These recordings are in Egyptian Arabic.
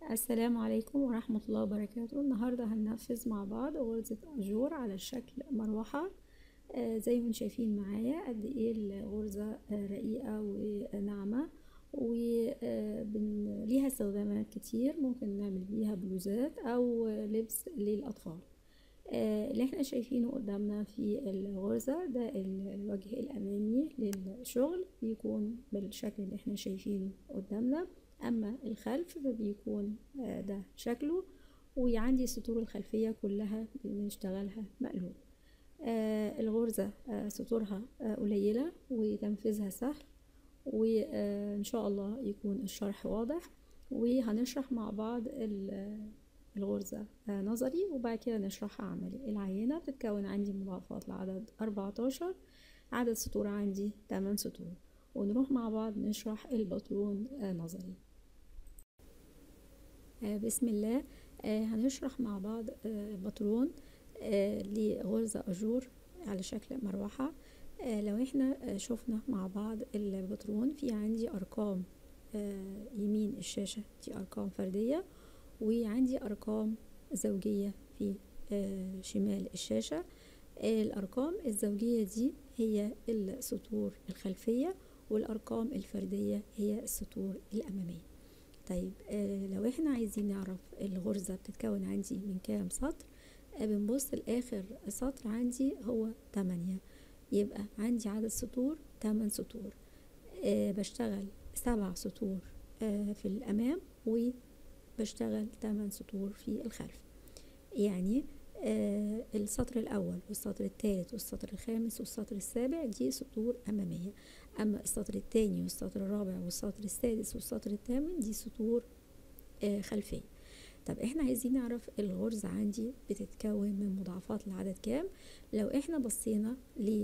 السلام عليكم ورحمة الله وبركاته النهاردة هننفذ مع بعض غرزة أجور على شكل مروحة آه زي ما انتم شايفين معايا قد ايه الغرزة آه رقيقة وناعمة وليها استخدامات كتير ممكن نعمل بيها بلوزات أو لبس للأطفال آه اللي احنا شايفينه قدامنا في الغرزة ده الوجه الأمامي للشغل بيكون بالشكل اللي احنا شايفينه قدامنا أما الخلف فبيكون ده شكله وعندي السطور الخلفية كلها بنشتغلها مقلوب آه الغرزة آه سطورها آه قليلة وتنفيذها سهل وإن شاء الله يكون الشرح واضح وهنشرح مع بعض الغرزة نظري وبعد كده نشرحها عملي العينة بتتكون عندي مضاعفات لعدد 14 عدد سطور عندي 8 سطور ونروح مع بعض نشرح الباترون نظري بسم الله هنشرح مع بعض باترون لغرزة أجور على شكل مروحة لو احنا شفنا مع بعض الباترون في عندي أرقام يمين الشاشة دي أرقام فردية وعندي أرقام زوجية في شمال الشاشة الأرقام الزوجية دي هي السطور الخلفية والأرقام الفردية هي السطور الأمامية طيب آه لو احنا عايزين نعرف الغرزة بتتكون عندي من كام سطر آه بنبص لآخر سطر عندي هو تمانية يبقى عندي عدد سطور تمن سطور آه بشتغل سبع سطور آه في الأمام وبشتغل تمن سطور في الخلف يعني آه السطر الأول والسطر الثالث والسطر الخامس والسطر السابع دي سطور أمامية أما السطر الثاني والسطر الرابع والسطر السادس والسطر الثامن دي سطور آه خلفية طب احنا عايزين نعرف الغرزة عندي بتتكون من مضاعفات العدد كام لو احنا بصينا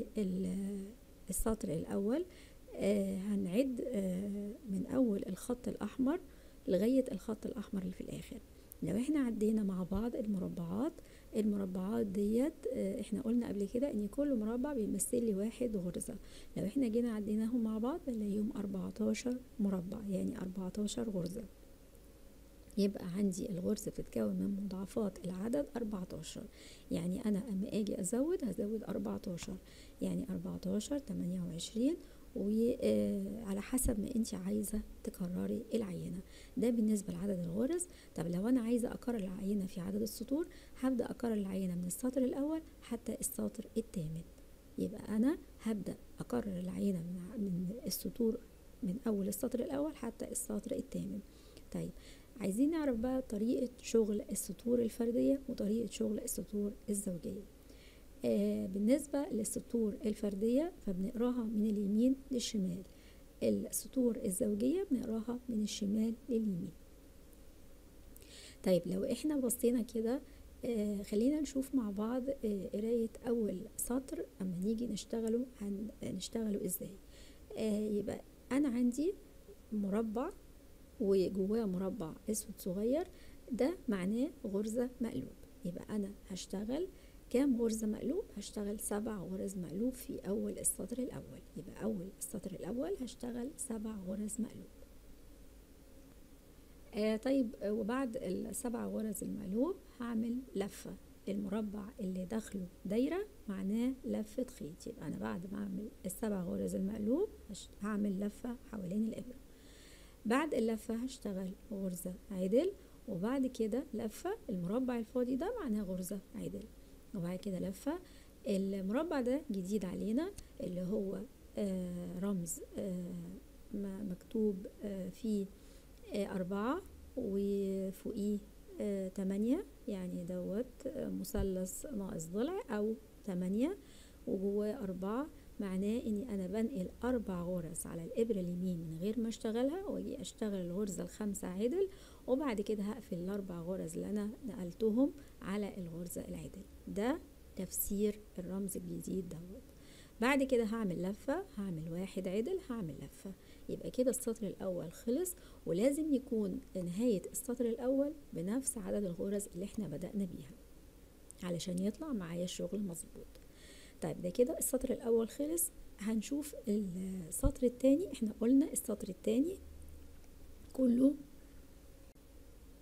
للسطر الأول آه هنعد آه من أول الخط الأحمر لغاية الخط الأحمر اللي في الآخر لو احنا عدينا مع بعض المربعات المربعات ديت احنا قلنا قبل كده ان كل مربع بيمثل لي واحد غرزة لو احنا جينا عديناهم مع بعض بنلاقيهم 14 مربع يعني 14 غرزة يبقى عندي الغرزة بتتكون من مضاعفات العدد 14 يعني أنا أما أجي أزود هزود 14 يعني 14 28 وعلى حسب ما انت عايزة تكرري العينة ده بالنسبة لعدد الغرز طب لو انا عايزة اكرر العينة في عدد السطور هبدأ اكرر العينة من السطر الاول حتى السطر الثامن يبقى انا هبدأ اكرر العينة من السطور من اول السطر الاول حتى السطر الثامن طيب عايزين نعرف بقى طريقة شغل السطور الفردية وطريقة شغل السطور الزوجية آه بالنسبة للسطور الفردية فبنقراها من اليمين للشمال السطور الزوجية بنقراها من الشمال لليمين طيب لو احنا بصينا كده آه خلينا نشوف مع بعض آه قراية أول سطر أما نيجي نشتغله هنشتغله ازاي آه يبقى أنا عندي مربع وجواه مربع أسود صغير ده معناه غرزة مقلوب يبقى أنا هشتغل كام غرزة مقلوب هشتغل سبع غرز مقلوب في أول السطر الأول يبقى أول السطر الأول هشتغل سبع غرز مقلوب آه طيب وبعد السبع غرز المقلوب هعمل لفة المربع اللي داخله دايرة معناه لفة خيط يبقى أنا بعد ما أعمل السبع غرز المقلوب هعمل لفة حوالين الإبرة بعد اللفة هشتغل غرزة عدل وبعد كده لفة المربع الفاضي ده معناه غرزة عدل وبعد كده لفة المربع ده جديد علينا اللي هو آه رمز آه مكتوب آه فيه أربعة وفوقيه تمانية يعني دوت مثلث ناقص ضلع أو تمانية وجواه أربعة معناه اني انا بنقل اربع غرز على الابره اليمين من غير ما اشتغلها واجي اشتغل الغرزه الخامسه عدل وبعد كده هقفل الاربع غرز اللي انا نقلتهم على الغرزه العدل ده تفسير الرمز الجديد دوت بعد كده هعمل لفة هعمل واحد عدل هعمل لفة يبقى كده السطر الأول خلص ولازم يكون نهاية السطر الأول بنفس عدد الغرز اللي احنا بدأنا بيها علشان يطلع معايا الشغل مظبوط طيب ده كده السطر الاول خلص هنشوف السطر التاني احنا قلنا السطر التاني كله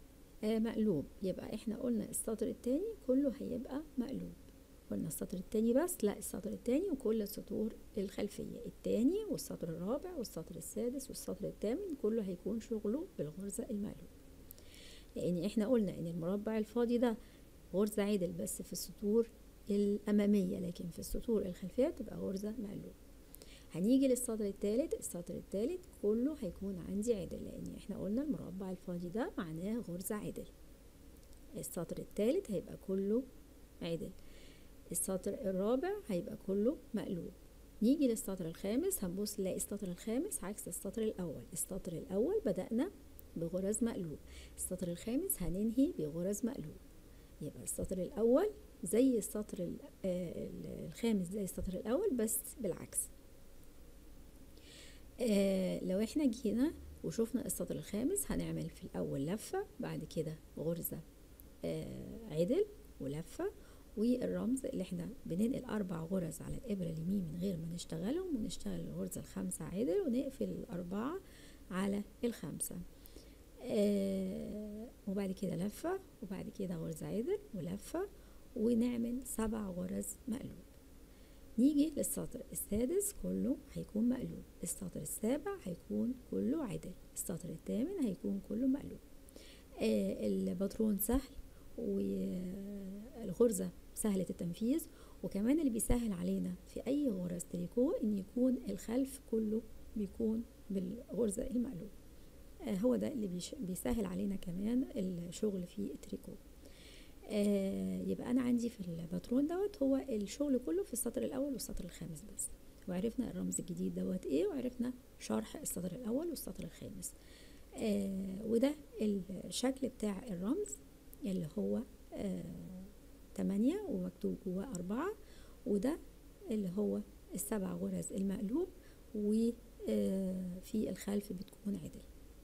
آه مقلوب يبقى احنا قلنا السطر التاني كله هيبقى مقلوب قلنا السطر التاني بس لا السطر التاني وكل السطور الخلفية التاني والسطر الرابع والسطر السادس والسطر الثامن كله هيكون شغله بالغرزة المقلوب لان احنا قلنا ان المربع الفاضي ده غرزة عدل بس في السطور الأمامية لكن في السطور الخلفية تبقى غرزة مقلوب هنيجي للسطر الثالث السطر الثالث كله هيكون عندي عدل لان احنا قلنا المربع الفاضي ده معناه غرزة عدل السطر الثالث هيبقى كله عدل السطر الرابع هيبقى كله مقلوب نيجي للسطر الخامس هنبص نلاقي السطر الخامس عكس السطر الأول السطر الأول بدأنا بغرز مقلوب السطر الخامس هننهي بغرز مقلوب يبقى السطر الأول زي السطر الخامس زي السطر الأول بس بالعكس آه لو احنا جينا وشوفنا السطر الخامس هنعمل في الأول لفة بعد كده غرزة آه عدل ولفة والرمز اللي احنا بننقل أربع غرز على الإبرة اليمين من غير ما نشتغلهم ونشتغل الغرزة الخامسة عدل ونقفل الأربعة على الخامسة آه وبعد كده لفة وبعد كده غرزة عدل ولفة ونعمل سبع غرز مقلوب نيجي للسطر السادس كله هيكون مقلوب السطر السابع هيكون كله عدل السطر الثامن هيكون كله مقلوب آه الباترون سهل والغرزة سهلة التنفيذ وكمان اللي بيسهل علينا في أي غرز تريكو إن يكون الخلف كله بيكون بالغرزة المقلوب آه هو ده اللي بيسهل علينا كمان الشغل في التريكو آه يبقى انا عندي في الباترون دوت هو الشغل كله في السطر الاول والسطر الخامس بس وعرفنا الرمز الجديد دوت ايه وعرفنا شرح السطر الاول والسطر الخامس آه وده الشكل بتاع الرمز اللي هو آه تمانية ومكتوب جواه أربعة وده اللي هو السبع غرز المقلوب وفي الخلف بتكون عدل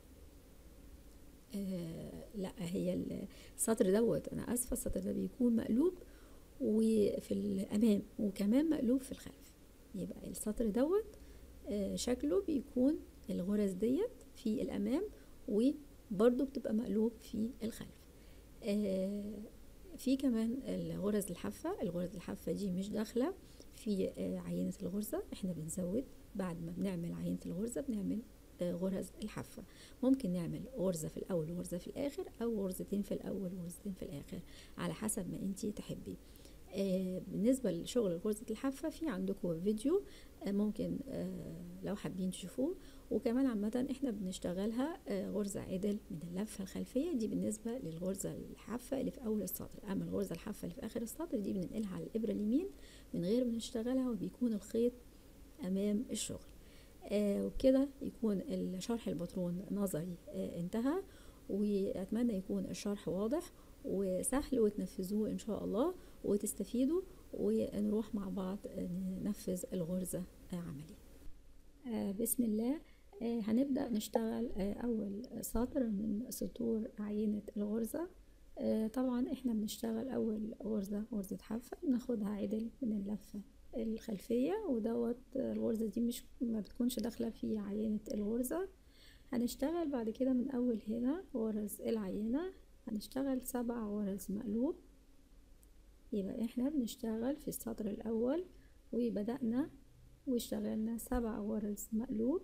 آه لا هي السطر دوت انا اسفه السطر ده بيكون مقلوب وفي الامام وكمان مقلوب في الخلف يبقى السطر دوت آه شكله بيكون الغرز ديت في الامام وبرضه بتبقى مقلوب في الخلف آه في كمان الغرز الحافة الغرز الحافة دي مش داخلة في عينة الغرزة احنا بنزود بعد ما بنعمل عينة الغرزة بنعمل غرز الحافة ممكن نعمل غرزة في الأول وغرزة في الآخر أو غرزتين في الأول وغرزتين في الآخر على حسب ما انتي تحبي آه بالنسبة لشغل غرزة الحافة في عندكم فيديو آه ممكن آه لو حابين تشوفوه وكمان عامة احنا بنشتغلها غرزة عدل من اللفة الخلفية دي بالنسبة للغرزة الحافة اللي في أول السطر أما الغرزة الحافة اللي في آخر السطر دي بننقلها على الإبرة اليمين من غير ما نشتغلها وبيكون الخيط أمام الشغل آه وبكده يكون الشرح الباترون نظري آه انتهى واتمنى يكون الشرح واضح وسهل وتنفذوه ان شاء الله وتستفيدوا ونروح مع بعض ننفذ الغرزة آه عملي آه بسم الله آه هنبدأ نشتغل آه أول سطر من سطور عينة الغرزة آه طبعا احنا بنشتغل أول غرزة غرزة حافة بناخدها عدل من اللفة الخلفية ودوت الغرزة دي مش ما بتكونش داخلة في عينة الغرزة هنشتغل بعد كده من أول هنا غرز العينة هنشتغل سبع غرز مقلوب يبقى احنا بنشتغل في السطر الأول وبدأنا واشتغلنا سبع غرز مقلوب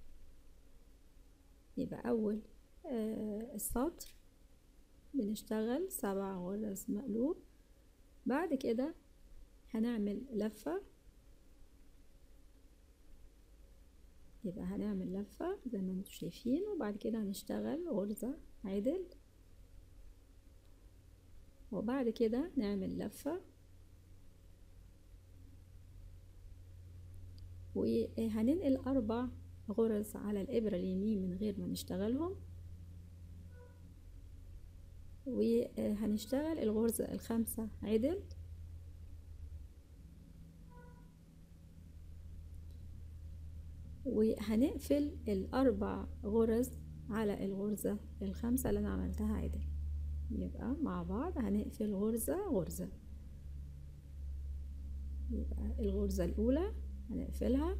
يبقى أول آه السطر بنشتغل سبع غرز مقلوب بعد كده هنعمل لفة يبقى هنعمل لفة زي ما انتم شايفين وبعد كده هنشتغل غرزة عدل وبعد كده نعمل لفة وهننقل أربع غرز على الإبرة اليمين من غير ما نشتغلهم وهنشتغل الغرزة الخامسة عدل وهنقفل الأربع غرز على الغرزة الخامسة اللي أنا عملتها عدل يبقى مع بعض هنقفل غرزة غرزة يبقى الغرزة الأولى هنقفلها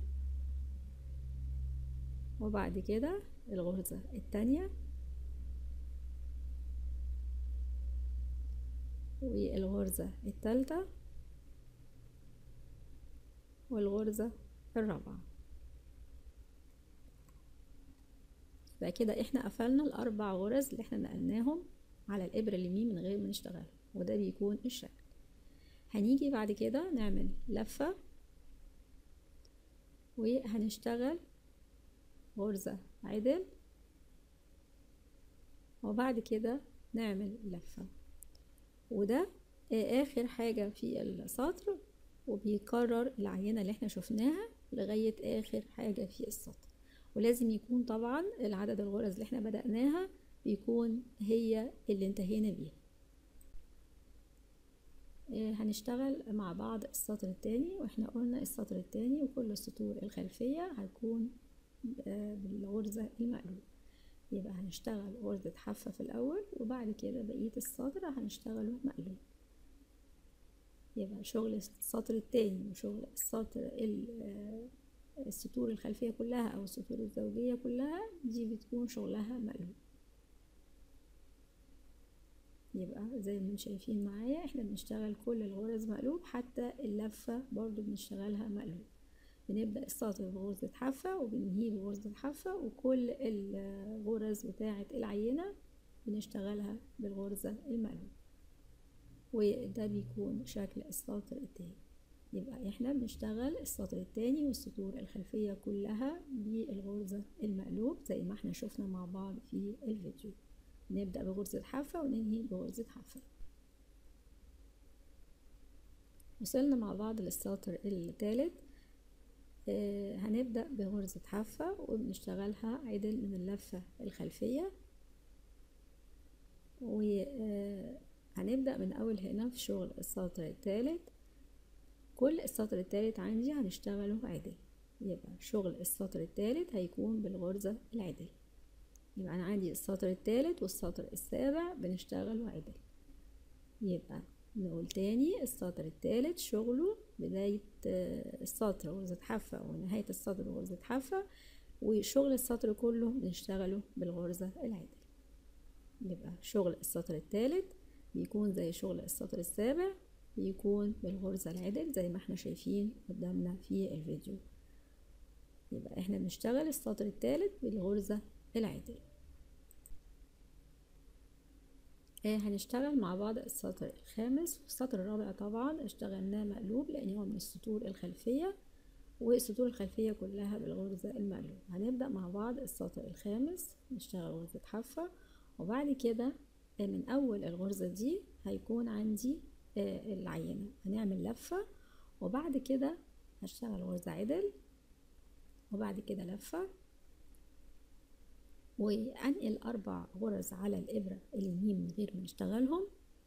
وبعد كده الغرزة التانية والغرزة التالتة والغرزة الرابعة يبقى كده احنا قفلنا الاربع غرز اللي احنا نقلناهم على الابرة اليمين من غير ما نشتغل وده بيكون الشكل هنيجي بعد كده نعمل لفة وهنشتغل غرزة عدل وبعد كده نعمل لفة وده آخر حاجة في السطر وبيكرر العينة اللي احنا شفناها لغاية آخر حاجة في السطر ولازم يكون طبعا العدد الغرز اللي احنا بدأناها بيكون هي اللي انتهينا بيها هنشتغل مع بعض السطر التاني واحنا قلنا السطر التاني وكل السطور الخلفية هيكون بالغرزة المقلوب يبقى هنشتغل غرزة حافة في الأول وبعد كده بقية السطر هنشتغله مقلوب يبقى شغل السطر التاني وشغل السطر السطور الخلفية كلها أو السطور الزوجية كلها دي بتكون شغلها مقلوب يبقى زي ما شايفين معايا احنا بنشتغل كل الغرز مقلوب حتى اللفة برضو بنشتغلها مقلوب بنبدأ السطر بغرزة حافة وبننهيه بغرزة حافة وكل الغرز بتاعة العينة بنشتغلها بالغرزة المقلوب وده بيكون شكل السطر التاني يبقى احنا بنشتغل السطر التاني والسطور الخلفية كلها بالغرزة المقلوب زي ما احنا شفنا مع بعض في الفيديو نبدأ بغرزة حافة وننهي بغرزة حافة وصلنا مع بعض للسطر الثالث آه هنبدأ بغرزة حافة وبنشتغلها عدل من اللفة الخلفية وهنبدأ من أول هنا في شغل السطر الثالث كل السطر الثالث عندي هنشتغله عدل يبقى شغل السطر الثالث هيكون بالغرزة العدل يبقى أنا عندي السطر الثالث والسطر السابع بنشتغله عدل يبقى نقول تاني السطر الثالث شغله بداية السطر غرزة حافة ونهاية السطر غرزة حافة وشغل السطر كله بنشتغله بالغرزة العدل يبقى شغل السطر الثالث بيكون زي شغل السطر السابع بيكون بالغرزة العدل زي ما احنا شايفين قدامنا في الفيديو يبقى احنا بنشتغل السطر الثالث بالغرزة العدل آه هنشتغل مع بعض السطر الخامس والسطر الرابع طبعا اشتغلناه مقلوب لان هو من السطور الخلفية والسطور الخلفية كلها بالغرزة المقلوب هنبدأ مع بعض السطر الخامس نشتغل غرزة حافة وبعد كده آه من اول الغرزة دي هيكون عندي آه العينة هنعمل لفة وبعد كده هشتغل غرزة عدل وبعد كده لفة وانقل اربع غرز على الابرة اليمين من غير ما نشتغلهم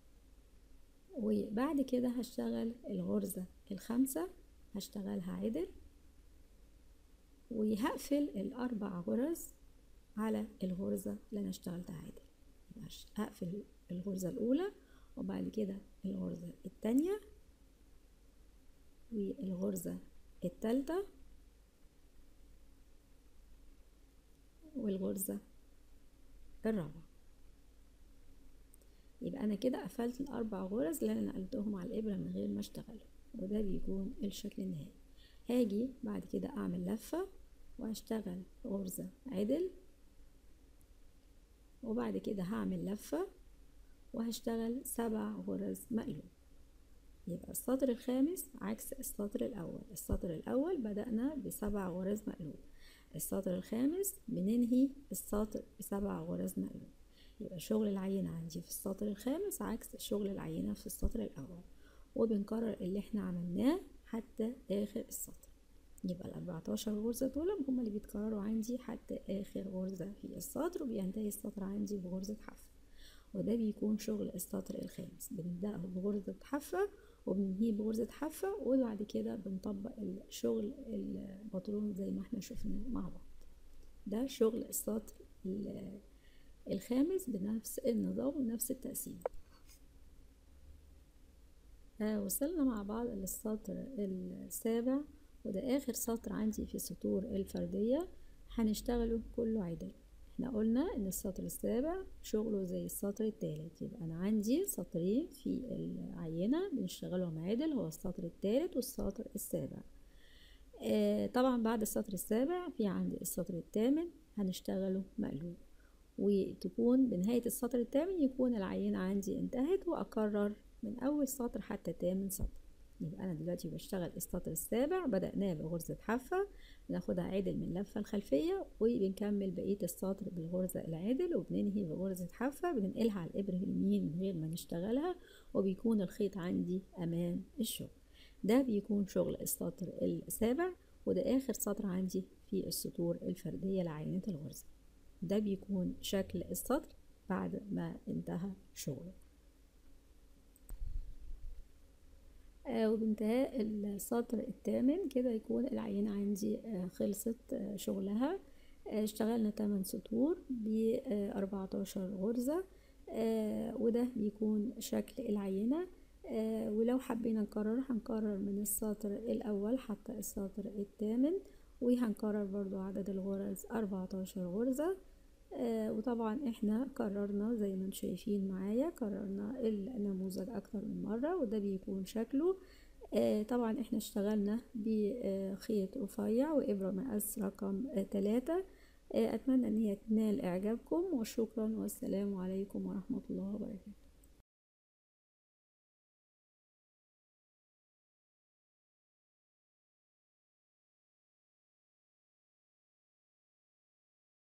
وبعد كده هشتغل الغرزة الخامسة هشتغلها عدل وهقفل الاربع غرز على الغرزة اللي انا اشتغلتها عدل هقفل الغرزة الاولى وبعد كده الغرزة التانية والغرزة التالتة والغرزة الرابعة يبقى أنا كده قفلت الأربع غرز اللي أنا نقلتهم على الإبرة من غير ما أشتغل وده بيكون الشكل النهائي هاجي بعد كده أعمل لفة وأشتغل غرزة عدل وبعد كده هعمل لفة وهشتغل سبع غرز مقلوب يبقى السطر الخامس عكس السطر الأول السطر الأول بدأنا بسبع غرز مقلوب السطر الخامس بننهي السطر بسبع غرز مقلوب يبقى شغل العينة عندي في السطر الخامس عكس شغل العينة في السطر الأول وبنكرر اللي احنا عملناه حتى آخر السطر يبقى الأربعتاشر غرزة دول هما اللي بيتكرروا عندي حتى آخر غرزة في السطر وبينتهي السطر عندي بغرزة حافة وده بيكون شغل السطر الخامس بنبدأه بغرزة حافة وبننهيه بغرزة حافة وبعد كده بنطبق الشغل الباترون زي ما احنا شفنا مع بعض ده شغل السطر الخامس بنفس النظام ونفس التقسيم آه وصلنا مع بعض للسطر السابع وده آخر سطر عندي في السطور الفردية هنشتغله كله عدل احنا قلنا ان السطر السابع شغله زي السطر التالت يبقى انا عندي سطرين في العينة بنشتغلهم عدل هو السطر التالت والسطر السابع آه طبعا بعد السطر السابع في عندي السطر الثامن هنشتغله مقلوب وتكون بنهاية السطر الثامن يكون العينة عندي انتهت وأكرر من أول سطر حتى تامن سطر يبقى أنا دلوقتي بشتغل السطر السابع بدأناه بغرزة حافة بناخدها عدل من اللفة الخلفية وبنكمل بقية السطر بالغرزة العدل وبننهي بغرزة حافة بننقلها على الإبرة اليمين من غير ما نشتغلها وبيكون الخيط عندي أمام الشغل ده بيكون شغل السطر السابع وده آخر سطر عندي في السطور الفردية لعينة الغرزة ده بيكون شكل السطر بعد ما انتهى شغله آه وبانتهاء السطر الثامن كده يكون العينة عندي آه خلصت آه شغلها اشتغلنا 8 سطور ب 14 غرزة وده بيكون شكل العينة ولو حبينا نكرر هنكرر من السطر الأول حتى السطر الثامن وهنكرر برضو عدد الغرز 14 غرزة آه وطبعا احنا كررنا زي ما انتم شايفين معايا كررنا النموذج اكتر من مرة وده بيكون شكله آه طبعا احنا اشتغلنا بخيط رفيع وابرة مقاس رقم آه تلاتة اتمنى ان هي تنال اعجابكم وشكرا والسلام عليكم ورحمة الله وبركاته